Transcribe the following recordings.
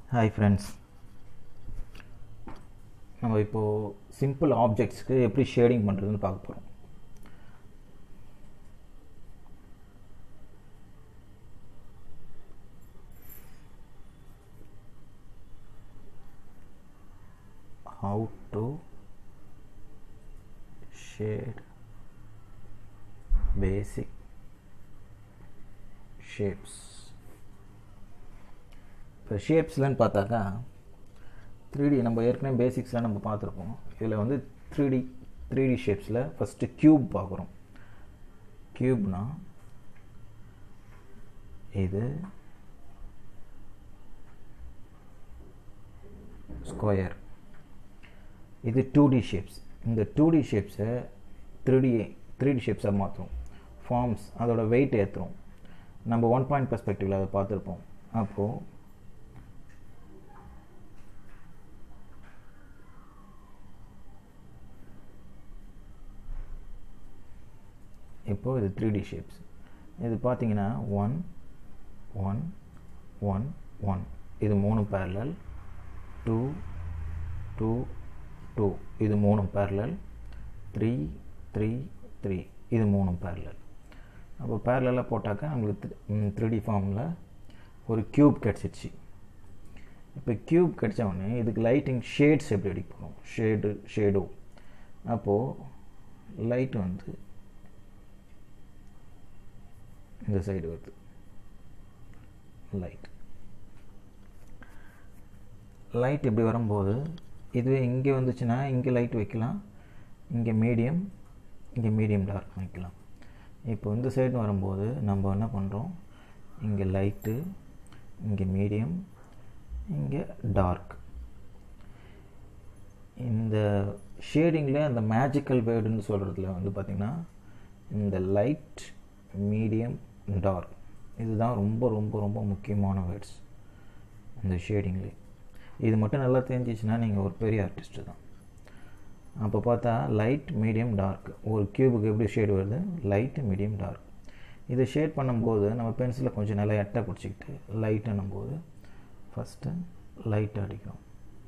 hi friends நம்ம இப்போது simple ஆப்ஜெக்ட்ஸ்க்கு எப்படி ஷேடிங் பண்ணுறதுன்னு பார்க்க போகிறோம் how to shade basic shapes இப்போ ஷேப்ஸ்லன்னு பார்த்தாக்கா த்ரீ டி நம்ம ஏற்கனவே பேசிக்ஸ்லாம் நம்ம பார்த்துருப்போம் இதில் வந்து த்ரீ டி த்ரீ டி ஷேப்ஸில் ஃபஸ்ட்டு க்யூப் பார்க்குறோம் க்யூப்னா இது ஸ்கொயர் இது டூ டி ஷேப்ஸ் இந்த டூ டி ஷேப்ஸை த்ரீ டி த்ரீ டி ஷேப்ஸாக மாற்றுறோம் ஃபார்ம்ஸ் அதோட வெயிட் ஏற்றுறோம் நம்ம ஒன் பாயிண்ட் பெர்ஸ்பெக்டிவில் அதை பார்த்துருப்போம் அப்போது இப்போது இது த்ரீ டி ஷேப்ஸ் இது பார்த்தீங்கன்னா ஒன் ஒன் ஒன் ஒன் இது மூணு பேரலல் டூ டூ டூ இது மூணு பேரலல் த்ரீ த்ரீ த்ரீ இது மூணு பேரலல் அப்போ பேரலாக போட்டாக்கா நம்மளுக்கு த்ரீ டி ஃபார்மில் ஒரு க்யூப் கிடச்சிருச்சு இப்போ க்யூப் கிடச்ச உடனே இதுக்கு லைட்டிங் ஷேட்ஸ் எப்படி அடிக்க போகிறோம் ஷேடு ஷேடோ அப்போது லைட் வந்து இந்த சைடு வருது லைட் லைட் இப்படி வரும்போது இதுவே இங்கே வந்துச்சுன்னா இங்கே லைட் வைக்கலாம் இங்கே மீடியம் இங்கே மீடியம் டார்க் வைக்கலாம் இப்போ இந்த சைடு வரும்போது நம்ம என்ன பண்ணுறோம் இங்கே லைட்டு இங்கே மீடியம் இங்கே டார்க் இந்த ஷேடிங்கில் அந்த மேஜிக்கல் வேர்டுன்னு சொல்கிறதுல வந்து பார்த்திங்கன்னா இந்த லைட் மீடியம் டார்க் இதுதான் ரொம்ப ரொம்ப ரொம்ப முக்கியமான வேர்ட்ஸ் இந்த ஷேடிங்லேயே இது மட்டும் நல்லா தெரிஞ்சிச்சுன்னா நீங்கள் ஒரு பெரிய ஆர்டிஸ்ட்டு தான் அப்போ பார்த்தா லைட் மீடியம் டார்க் ஒரு க்யூபுக்கு எப்படி ஷேடு வருது லைட்டு மீடியம் டார்க் இதை ஷேட் பண்ணும்போது நம்ம பென்சிலை கொஞ்சம் நல்லா எட்டை பிடிச்சிக்கிட்டு லைட்டுன்னும் போது ஃபஸ்ட்டு லைட் அடிக்கிறோம்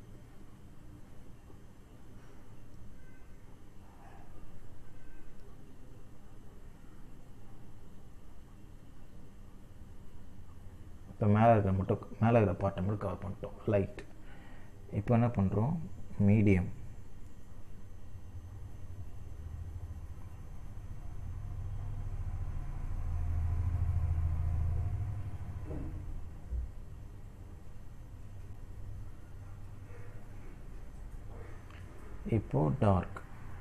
இப்போ மேலே இருக்கிற மட்டும் மேலே இருக்கிற பாட்டை மட்டும் கவர் பண்ணிட்டோம் லைட் இப்போ என்ன பண்ணுறோம் மீடியம் இப்போ டார்க்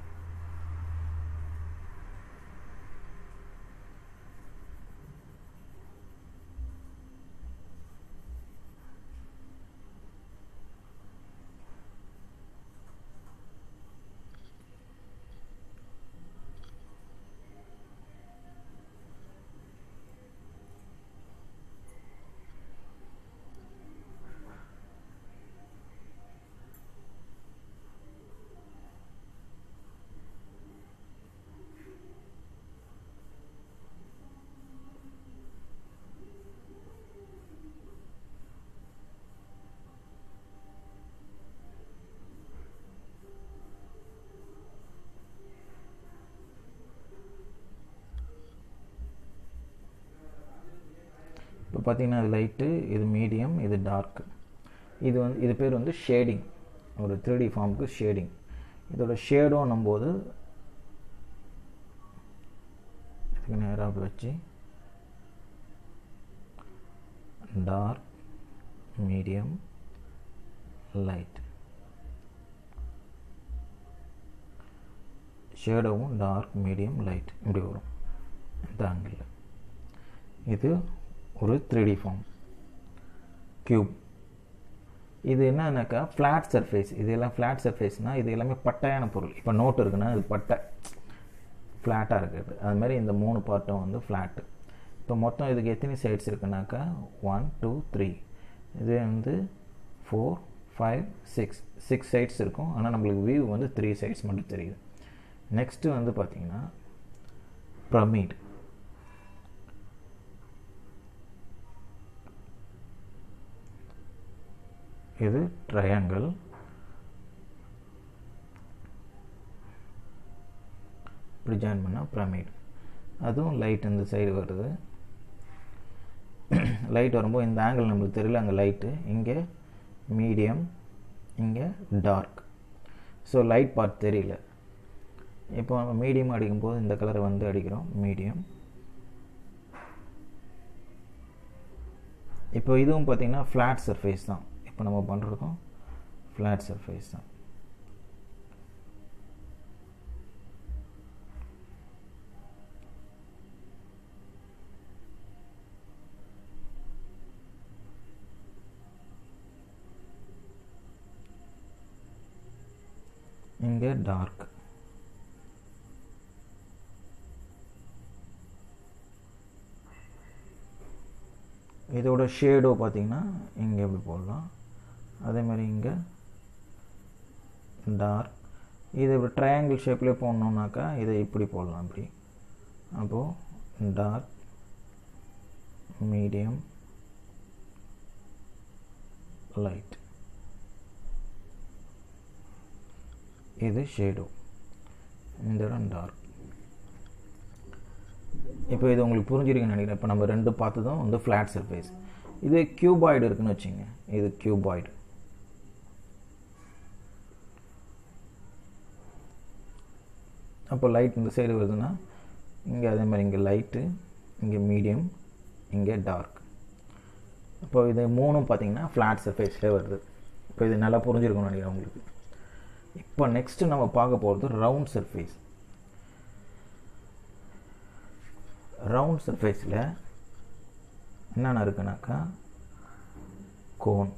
இப்போ பார்த்தீங்கன்னா இது லைட்டு இது மீடியம் இது டார்க் இது வந்து இது பேர் வந்து ஷேடிங் ஒரு த்ரீ டி ஃபார்முக்கு ஷேடிங் இதோட ஷேடோன்னும் போது இதுக்கு நேராக அப்படி வச்சு டார்க் மீடியம் லைட் ஷேடோவும் டார்க் மீடியம் லைட் இப்படி வரும் இந்த ஆங்கிளில் இது ஒரு த்ரீ டி ஃபார்ம் க்யூப் இது என்னன்னாக்கா ஃப்ளாட் சர்ஃபேஸ் இது எல்லாம் ஃப்ளாட் சர்ஃபேஸ்னால் இது எல்லாமே பட்டையான பொருள் இப்போ நோட் இருக்குன்னா இது பட்டை ஃப்ளாட்டாக இருக்குது அது மாதிரி இந்த மூணு பார்ட்டும் வந்து ஃப்ளாட்டு இப்போ மொத்தம் இதுக்கு எத்தனை சைட்ஸ் இருக்குனாக்கா ஒன் டூ த்ரீ இது வந்து four five six six sides இருக்கும் ஆனால் நம்மளுக்கு வியூ வந்து த்ரீ சைட்ஸ் மட்டும் தெரியுது நெக்ஸ்ட்டு வந்து பார்த்திங்கன்னா ப்ரமீட் இது ட்ரையாங்கிள் இப்படி ஜாயின் பண்ணால் பிரமிட் அதுவும் லைட் இந்த சைடு வருது லைட் வரும்போது இந்த ஆங்கிள் நம்மளுக்கு தெரியல அங்கே லைட்டு இங்கே மீடியம் இங்கே டார்க் ஸோ லைட் பார்ட் தெரியல இப்போ நம்ம மீடியம் அடிக்கும்போது இந்த கலரை வந்து அடிக்கிறோம் மீடியம் இப்போ இதுவும் பார்த்திங்கன்னா ஃப்ளாட் சர்ஃபேஸ் தான் இப்போ நம்ம பண்ணுறதும் ஃப்ளாட் சர்ஃபேஸ் தான் இங்கே டார்க் இதோட ஷேடோ பார்த்தீங்கன்னா இங்கே எப்படி போடலாம் அதே மாதிரி இங்கே டார்க் இது இப்படி ட்ரையாங்கிள் ஷேப்லேயே போடணுன்னாக்கா இதை இப்படி போடலாம் இப்படி அப்போது டார்க் மீடியம் லைட் இது ஷேடோ இந்த இடம் டார்க் இப்போ இது உங்களுக்கு புரிஞ்சிருக்குன்னு நினைக்கிறேன் இப்போ நம்ம ரெண்டு பார்த்ததும் வந்து ஃப்ளாட் சர்ஃபேஸ் இது கியூபாய்டு இருக்குன்னு வச்சுங்க இது கியூபாய்டு அப்போ லைட் இந்த சைடு வருதுன்னா இங்கே அதே மாதிரி இங்கே லைட்டு இங்கே மீடியம் இங்கே டார்க் இப்போ இது மூணும் பார்த்தீங்கன்னா ஃப்ளாட் சர்ஃபேஸ்லேயே வருது இப்போ இது நல்லா புரிஞ்சிருக்கும்னு நினைக்கிறேன் உங்களுக்கு இப்போ நெக்ஸ்ட்டு நம்ம பார்க்க போகிறது ரவுண்ட் சர்ஃபேஸ் ரவுண்ட் சர்ஃபேஸில் என்னென்ன இருக்குனாக்கா கோன்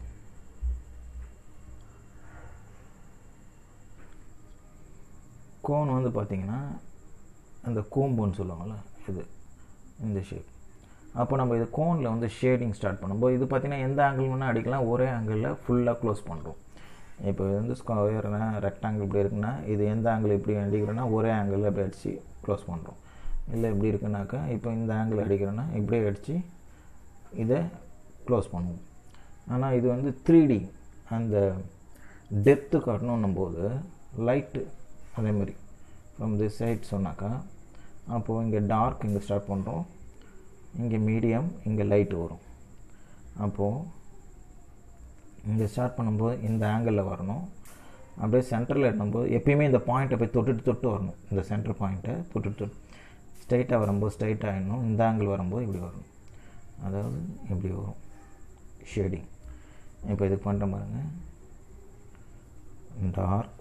கோன் வந்து பார்த்திங்கன்னா அந்த கூம்புன்னு சொல்லுவாங்கள்ல இது இந்த ஷேப் அப்போ நம்ம இது கோனில் வந்து ஷேடிங் ஸ்டார்ட் பண்ணும்போது இது பார்த்திங்கன்னா எந்த ஆங்கிள் வேணால் அடிக்கலாம் ஒரே ஆங்கிளில் ஃபுல்லாக க்ளோஸ் பண்ணுறோம் இப்போ இது வந்து ஸ்கொயர்னா ரெக்டாங்கிள் இப்படி இருக்குன்னா இது எந்த ஆங்கிள் இப்படி அடிக்கிறோன்னா ஒரே ஆங்கிளில் இப்படி அடித்து க்ளோஸ் பண்ணுறோம் இல்லை எப்படி இருக்குனாக்கா இப்போ இந்த ஆங்கிள் அடிக்கிறோன்னா இப்படியே அடித்து இதை க்ளோஸ் பண்ணுவோம் ஆனால் இது வந்து த்ரீ டி அந்த டெப்த்து காட்டணும் போது லைட்டு அதே மாதிரி ஃப்ரம் திஸ் சைட் சொன்னாக்கா அப்போது இங்கே டார்க் இங்கே ஸ்டார்ட் பண்ணுறோம் இங்கே மீடியம் இங்கே லைட்டு வரும் அப்போது இங்கே ஸ்டார்ட் பண்ணும்போது இந்த ஆங்கிளில் வரணும் அப்படியே சென்டரில் எட்டும்போது எப்பயுமே இந்த பாயிண்ட்டை போய் தொட்டுட்டு தொட்டு வரணும் இந்த சென்டர் பாயிண்ட்டை தொட்டுட்டு தொட்டு ஸ்ட்ரைட்டாக வரும்போது ஸ்ட்ரைட் ஆகிடணும் இந்த ஆங்கிள் வரும்போது இப்படி வரணும் அதாவது இப்படி வரும் ஷேடிங் இப்போ இது பண்ணுற பாருங்க dark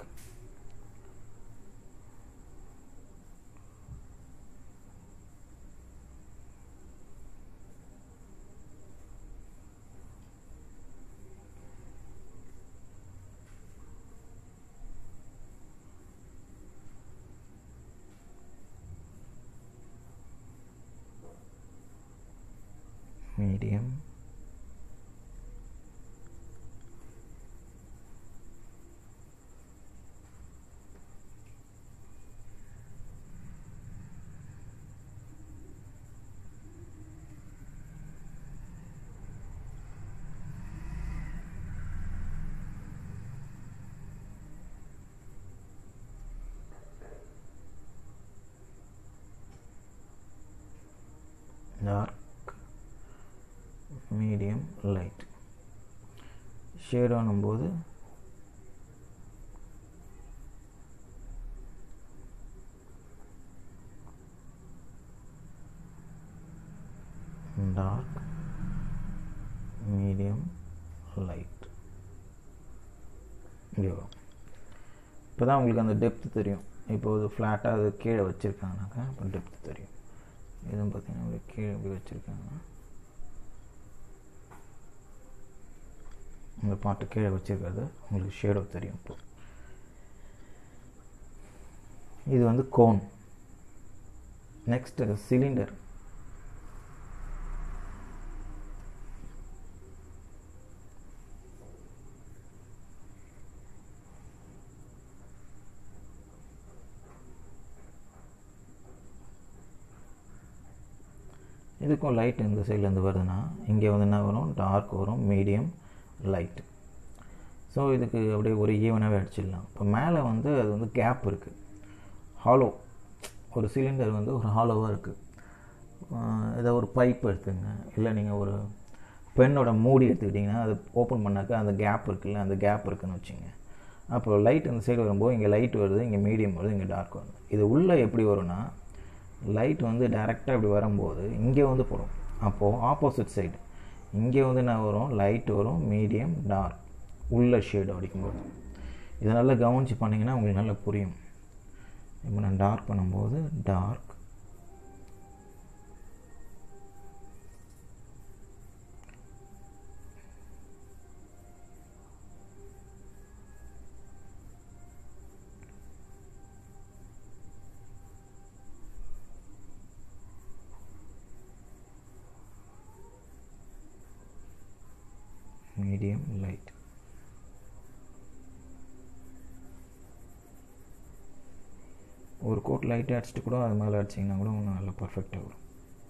medium dark medium light shade ஆனும்போது டார்க் மீடியம் லைட் இப்படி வரும் இப்போ தான் உங்களுக்கு அந்த டெப்த்து தெரியும் இப்போ இது ஃப்ளாட்டாக அது கீழே வச்சுருக்காங்கனாக்கா இப்போ டெப்த்து தெரியும் இதுவும் பார்த்தீங்கன்னா கீழே இப்படி வச்சுருக்காங்க இந்த பாட்டு கீழே வச்சுருக்கிறது உங்களுக்கு ஷேடோ தெரியும் இப்போ இது வந்து கோன் நெக்ஸ்ட் சிலிண்டர் இதுக்கும் லைட் இந்த சைட்லேருந்து வருதுன்னா இங்கே வந்து என்ன வரும் டார்க் வரும் மீடியம் லைட் ஸோ இதுக்கு அப்படியே ஒரு ஈவனாகவே அடிச்சிடலாம் இப்போ மேலே வந்து அது வந்து கேப் இருக்குது ஹாலோ ஒரு சிலிண்டர் வந்து ஒரு ஹாலோவாக இருக்குது இதை ஒரு பைப் எடுத்துங்க இல்லை நீங்கள் ஒரு பெண்ணோட மூடி எடுத்துக்கிட்டிங்கன்னா அது ஓப்பன் பண்ணாக்கா அந்த கேப் இருக்குல்ல அந்த கேப் இருக்குன்னு வச்சுங்க அப்போ லைட் அந்த சைடு வரும்போது இங்கே லைட் வருது இங்கே மீடியம் வருது இங்கே டார்க் வருது இது உள்ளே எப்படி வரும்னா லைட் வந்து டேரெக்டாக இப்படி வரும்போது இங்கே வந்து போடும் அப்போது ஆப்போசிட் சைடு இங்கே வந்து என்ன வரும் லைட் வரும் மீடியம் டார்க் உள்ள ஷேடு அடிக்கும்போது இதை நல்லா கவனித்து பண்ணிங்கன்னா உங்களுக்கு நல்லா புரியும் இப்போ நான் டார்க் பண்ணும்போது டார்க் medium light ஒரு கோட் லைட்டாக அடிச்சுட்டு கூட அது மேலே அடிச்சிங்கன்னா கூட இன்னும் நல்லா பர்ஃபெக்டாக வரும்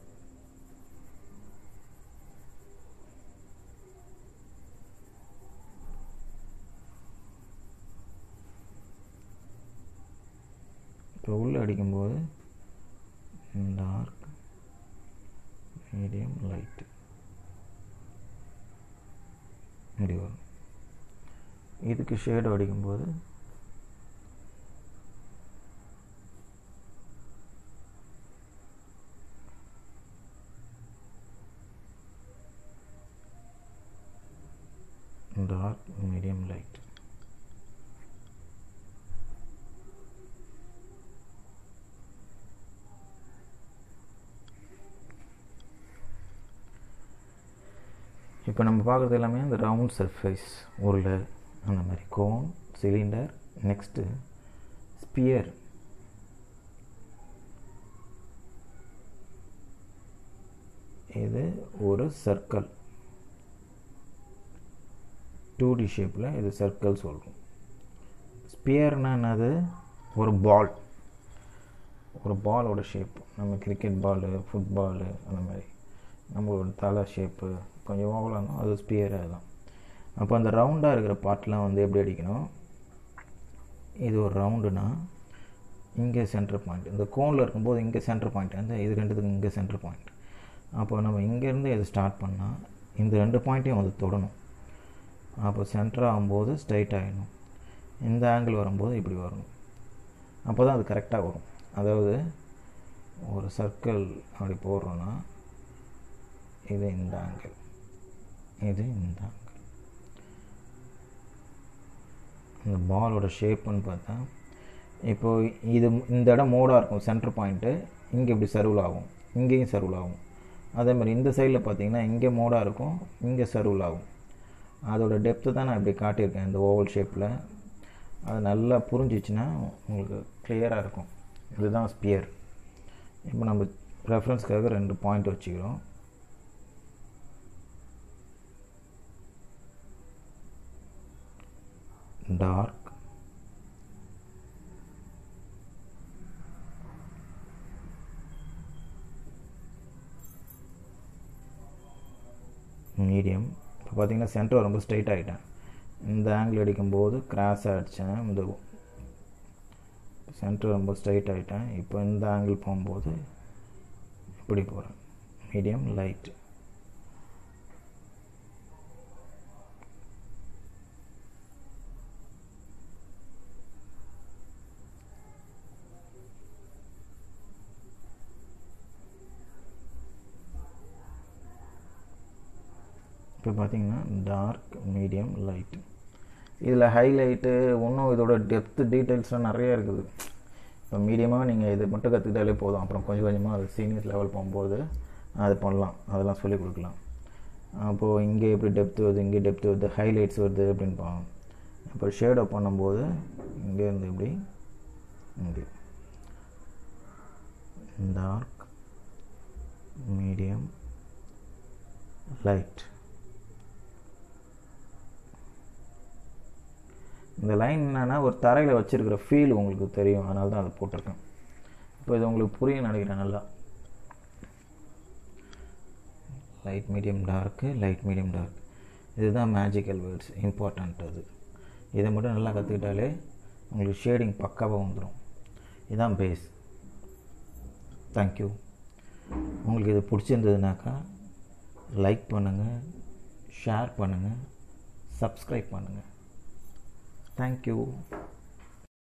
இப்போ உள்ளே அடிக்கும்போது டார்க் மீடியம் லைட்டு இப்படி வரும் இதுக்கு ஷேடு அடிக்கும்போது டார்க் மீடியம் லைட் இப்போ நம்ம பார்க்குறது எல்லாமே அந்த ரவுண்ட் சர்ஃபேஸ் உருளை அந்த மாதிரி கோன் சிலிண்டர் நெக்ஸ்ட்டு ஸ்பியர் இது ஒரு சர்க்கிள் டூ டி ஷேப்பில் இது சர்க்கிள் சொல்கிறோம் ஸ்பியர்னா என்னது ஒரு பால் ஒரு பாலோட ஷேப் நம்ம கிரிக்கெட் பாலு ஃபுட்பாலு அந்த மாதிரி நம்மளோட தலை ஷேப்பு கொஞ்சம் ஓவலாக இருந்தால் அது ஸ்பியர் அதுதான் அப்போ அந்த ரவுண்டாக இருக்கிற பார்ட்லாம் வந்து எப்படி அடிக்கணும் இது ஒரு ரவுண்டுனா இங்கே சென்டர் பாயிண்ட் இந்த கோனில் இருக்கும்போது இங்கே சென்டர் பாயிண்ட் வந்து இது ரெண்டுத்துக்கு இங்கே சென்டர் பாயிண்ட் அப்போ நம்ம இங்கேருந்து இது ஸ்டார்ட் பண்ணால் இந்த ரெண்டு பாயிண்ட்டையும் வந்து தொடணும் அப்போ சென்டர் ஆகும்போது ஸ்ட்ரைட் ஆகிடணும் இந்த ஆங்கிள் வரும்போது இப்படி வரணும் அப்போ தான் அது கரெக்டாக வரும் அதாவது ஒரு சர்க்கிள் அப்படி போடுறோன்னா இது இந்த ஆங்கிள் இது இந்த ஆங்கிள் இந்த பாலோட ஷேப்புன்னு பார்த்தா இப்போது இது இந்த இடம் மோடாக இருக்கும் சென்டர் பாயிண்ட்டு இங்கே இப்படி சர்வில் ஆகும் இங்கேயும் சர்வில் ஆகும் அதே மாதிரி இந்த சைடில் பார்த்தீங்கன்னா இங்கே மோடாக இருக்கும் இங்கே சர்வில் ஆகும் அதோட டெப்த்து தான் நான் இப்படி காட்டியிருக்கேன் இந்த ஓவல் ஷேப்பில் அது நல்லா புரிஞ்சிச்சுன்னா உங்களுக்கு கிளியராக இருக்கும் இதுதான் ஸ்பியர் இப்போ நம்ம ரெஃபரன்ஸ்க்காக ரெண்டு பாயிண்ட் வச்சுக்கிறோம் டார்க் மீடியம் இப்போ பார்த்தீங்கன்னா சென்டர் ரொம்ப ஸ்ட்ரைட் ஆகிட்டேன் இந்த ஆங்கிள் அடிக்கும்போது கிராஸாக அடித்தேன் இந்த சென்டர் ரொம்ப ஸ்ட்ரைட் ஆகிட்டேன் இப்போ இந்த ஆங்கிள் போகும்போது இப்படி போகிறேன் மீடியம் லைட் இப்போ பார்த்தீங்கன்னா டார்க் மீடியம் லைட் இதில் ஹைலைட்டு இன்னும் இதோட டெப்த்து டீட்டெயில்ஸ்லாம் நிறைய இருக்குது இப்போ மீடியமாக நீங்கள் இது மட்டும் கற்றுக்கிட்டாலே போதும் அப்புறம் கொஞ்சம் கொஞ்சமாக அது சீனியர் லெவல் போகும்போது அது பண்ணலாம் அதெல்லாம் சொல்லிக் கொடுக்கலாம் அப்போது இங்கே எப்படி டெப்த் வருது இங்கே டெப்த் வருது ஹைலைட்ஸ் வருது அப்படின்னு பார்க்கலாம் இப்போ ஷேடோ பண்ணும்போது இங்கேருந்து இப்படி இங்கே டார்க் மீடியம் லைட் இந்த லைன் என்னென்னா ஒரு தரையில் வச்சுருக்கிற ஃபீல் உங்களுக்கு தெரியும் அதனால தான் அதை போட்டிருக்கேன் இப்போ இது உங்களுக்கு புரியும் நினைக்கிறேன் நல்லா light medium dark light medium dark இதுதான் மேஜிக்கல் வேர்ட்ஸ் இம்பார்ட்டண்ட் அது இதை மட்டும் நல்லா கற்றுக்கிட்டாலே உங்களுக்கு ஷேடிங் பக்காவாக வந்துடும் இதுதான் பேஸ் தேங்க்யூ உங்களுக்கு இது பிடிச்சிருந்ததுனாக்கா லைக் பண்ணுங்கள் ஷேர் பண்ணுங்கள் சப்ஸ்கிரைப் பண்ணுங்கள் தேங்க்யூ